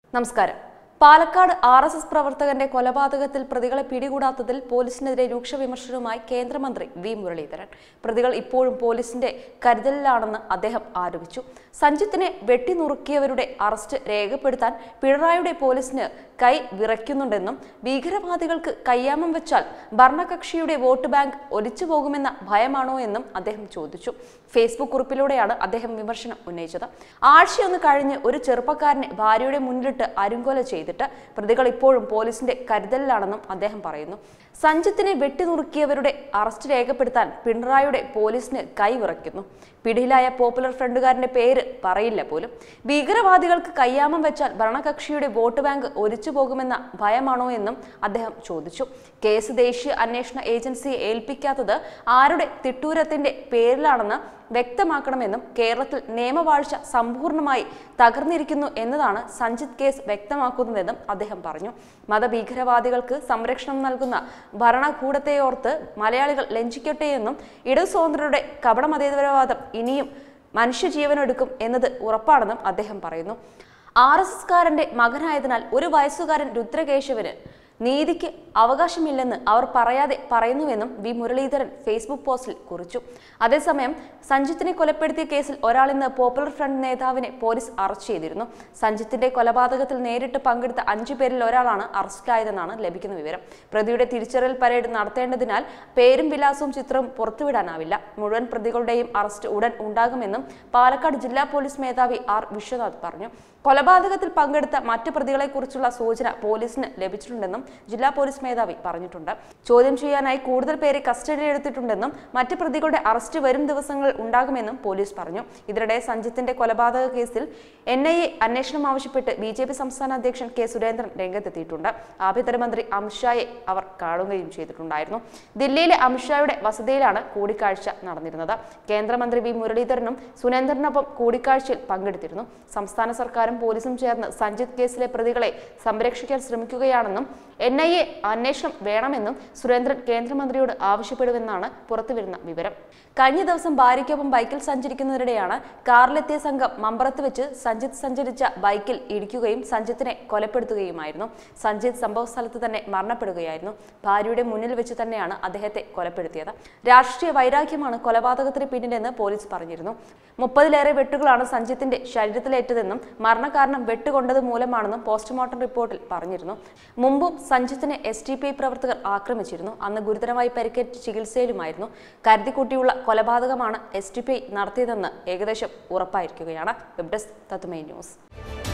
നമസ്കാരം Palakkad R S S പ്രവർത്തകന്റെ കൊലപാതകത്തിൽ പ്രതികളെ പിടികൂടാത്തതിൽ പോലീസിനെതിരെ രൂക്ഷ വിമർശനവുമായി കേന്ദ്രമന്ത്രി വി മുരളീധരൻ പ്രതികൾ ഇപ്പോഴും പോലീസിന്റെ കരുതലിലാണെന്ന് അദ്ദേഹം ആരോപിച്ചു സഞ്ജിത്തിനെ വെട്ടിനുറുക്കിയവരുടെ അറസ്റ്റ് രേഖപ്പെടുത്താൻ പിണറായിയുടെ പോലീസിന് കൈ വിറയ്ക്കുന്നുണ്ടെന്നും ഭീകരവാദികൾക്ക് കയ്യാമം വെച്ചാൽ ഭരണകക്ഷിയുടെ വോട്ട് ബാങ്ക് ഒലിച്ചു പോകുമെന്ന ഭയമാണോ എന്നും അദ്ദേഹം ചോദിച്ചു ഫേസ്ബുക്ക് കുറിപ്പിലൂടെയാണ് അദ്ദേഹം വിമർശനം ഉന്നയിച്ചത് ആഴ്ചയൊന്ന് കഴിഞ്ഞ് ഒരു ചെറുപ്പക്കാരനെ ഭാര്യയുടെ മുന്നിലിട്ട് അരുങ്കൊല ചെയ്തിട്ട് പ്രതികൾ ഇപ്പോഴും പോലീസിന്റെ കരുതലിലാണെന്നും അദ്ദേഹം പറയുന്നു സഞ്ജിത്തിനെ വെട്ടിനുറുക്കിയവരുടെ അറസ്റ്റ് രേഖപ്പെടുത്താൻ പിണറായിയുടെ പോലീസിന് കൈവിറയ്ക്കുന്നു പിടിയിലായ പോപ്പുലർ ഫ്രണ്ടുകാരന്റെ പേര് പറയില്ല പോലും ഭീകരവാദികൾക്ക് കയ്യാമം വെച്ചാൽ ഭരണകക്ഷിയുടെ വോട്ട് ബാങ്ക് ഒലിച്ചു പോകുമെന്ന ഭയമാണോ എന്നും അദ്ദേഹം ചോദിച്ചു കേസ് ദേശീയ അന്വേഷണ ഏജൻസിയെ ഏൽപ്പിക്കാത്തത് ആരുടെ തിട്ടൂരത്തിന്റെ പേരിലാണെന്ന് വ്യക്തമാക്കണമെന്നും കേരളത്തിൽ നിയമവാഴ്ച സമ്പൂർണ്ണമായി തകർന്നിരിക്കുന്നു എന്നതാണ് സഞ്ജിത് കേസ് വ്യക്തമാക്കുന്നതെന്നും അദ്ദേഹം പറഞ്ഞു മതഭീകരവാദികൾക്ക് സംരക്ഷണം നൽകുന്ന ഭരണകൂടത്തെയോർത്ത് മലയാളികൾ ലഞ്ചിക്കട്ടെയെന്നും ഇടതു സ്വതന്ത്രരുടെ കപടമതേതരവാദം ഇനിയും മനുഷ്യജീവനെടുക്കും എന്നത് ഉറപ്പാണെന്നും അദ്ദേഹം പറയുന്നു ആർ എസ് എസ്കാരന്റെ മകനായതിനാൽ ഒരു വയസ്സുകാരൻ രുദ്രകേശവന് നീതിക്ക് അവകാശമില്ലെന്ന് അവർ പറയാതെ പറയുന്നുവെന്നും വി മുരളീധരൻ ഫേസ്ബുക്ക് പോസ്റ്റിൽ കുറിച്ചു അതേസമയം സഞ്ജിത്തിനെ കൊലപ്പെടുത്തിയ കേസിൽ ഒരാൾ ഇന്ന് പോപ്പുലർ ഫ്രണ്ട് നേതാവിനെ പോലീസ് അറസ്റ്റ് ചെയ്തിരുന്നു സഞ്ജിത്തിന്റെ കൊലപാതകത്തിൽ നേരിട്ട് പങ്കെടുത്ത അഞ്ചു പേരിൽ ഒരാളാണ് അറസ്റ്റിലായതെന്നാണ് ലഭിക്കുന്ന വിവരം പ്രതിയുടെ തിരിച്ചറിയൽ പരേഡ് നടത്തേണ്ടതിനാൽ പേരും വിലാസവും ചിത്രവും പുറത്തുവിടാനാവില്ല മുഴുവൻ പ്രതികളുടെയും അറസ്റ്റ് ഉടൻ ഉണ്ടാകുമെന്നും പാലക്കാട് ജില്ലാ പോലീസ് മേധാവി ആർ വിശ്വനാഥ് പറഞ്ഞു കൊലപാതകത്തിൽ പങ്കെടുത്ത മറ്റു പ്രതികളെക്കുറിച്ചുള്ള സൂചന പോലീസിന് ലഭിച്ചിട്ടുണ്ടെന്നും ജില്ലാ പോലീസ് മേധാവി പറഞ്ഞിട്ടുണ്ട് ചോദ്യം ചെയ്യാനായി കൂടുതൽ പേരെ കസ്റ്റഡിയിലെടുത്തിട്ടുണ്ടെന്നും മറ്റ് പ്രതികളുടെ അറസ്റ്റ് വരും ദിവസങ്ങളിൽ ഉണ്ടാകുമെന്നും പോലീസ് പറഞ്ഞു ഇതിനിടെ സഞ്ജിത്തിന്റെ കൊലപാതക കേസിൽ എൻ ഐ എ അന്വേഷണം ആവശ്യപ്പെട്ട് ബി ജെ പി സംസ്ഥാന അധ്യക്ഷൻ കെ സുരേന്ദ്രൻ രംഗത്തെത്തിയിട്ടുണ്ട് ആഭ്യന്തരമന്ത്രി അമിത്ഷായെ അവർ കാണുകയും ചെയ്തിട്ടുണ്ടായിരുന്നു ദില്ലിയിലെ അമിത്ഷായുടെ വസതിയിലാണ് കൂടിക്കാഴ്ച നടന്നിരുന്നത് കേന്ദ്രമന്ത്രി വി മുരളീധരനും സുരേന്ദ്രനൊപ്പം കൂടിക്കാഴ്ചയിൽ പങ്കെടുത്തിരുന്നു സംസ്ഥാന സർക്കാരും പോലീസും ചേർന്ന് സഞ്ജിത് കേസിലെ പ്രതികളെ സംരക്ഷിക്കാൻ ശ്രമിക്കുകയാണെന്നും എൻ ഐ എ അന്വേഷണം വേണമെന്നും സുരേന്ദ്രൻ കേന്ദ്രമന്ത്രിയോട് ആവശ്യപ്പെടുമെന്നാണ് പുറത്തുവരുന്ന വിവരം കഴിഞ്ഞ ദിവസം ഭാര്യയ്ക്കൊപ്പം ബൈക്കിൽ സഞ്ചരിക്കുന്നതിനിടെയാണ് കാറിലെത്തിയ സംഘം മമ്പറത്ത് വെച്ച് സഞ്ജിത്ത് സഞ്ചരിച്ച ബൈക്കിൽ ഇടിക്കുകയും സഞ്ജിത്തിനെ കൊലപ്പെടുത്തുകയുമായിരുന്നു സഞ്ജിത്ത് സംഭവ സ്ഥലത്ത് തന്നെ മരണപ്പെടുകയായിരുന്നു ഭാര്യയുടെ മുന്നിൽ വെച്ച് തന്നെയാണ് അദ്ദേഹത്തെ കൊലപ്പെടുത്തിയത് രാഷ്ട്രീയ വൈരാഗ്യമാണ് കൊലപാതകത്തിന് പിന്നിലെന്ന് പോലീസ് പറഞ്ഞിരുന്നു മുപ്പതിലേറെ വെട്ടുകളാണ് സഞ്ജിത്തിന്റെ ശരീരത്തിലേറ്റതെന്നും മരണകാരണം വെട്ടുകൊണ്ടത് മൂലമാണെന്നും പോസ്റ്റ്മോർട്ടം റിപ്പോർട്ടിൽ പറഞ്ഞിരുന്നു മുമ്പും സഞ്ജിത്തിനെ എസ് ടി പി പ്രവർത്തകർ ആക്രമിച്ചിരുന്നു അന്ന് ഗുരുതരമായി പരിക്കേറ്റ് ചികിത്സയിലുമായിരുന്നു കരുതിക്കൂട്ടിയുള്ള കൊലപാതകമാണ് എസ് ടി പി നടത്തിയതെന്ന് ഏകദേശം ഉറപ്പായിരിക്കുകയാണ് വെബ് ഡെസ്ക് തത്തുമൈ ന്യൂസ്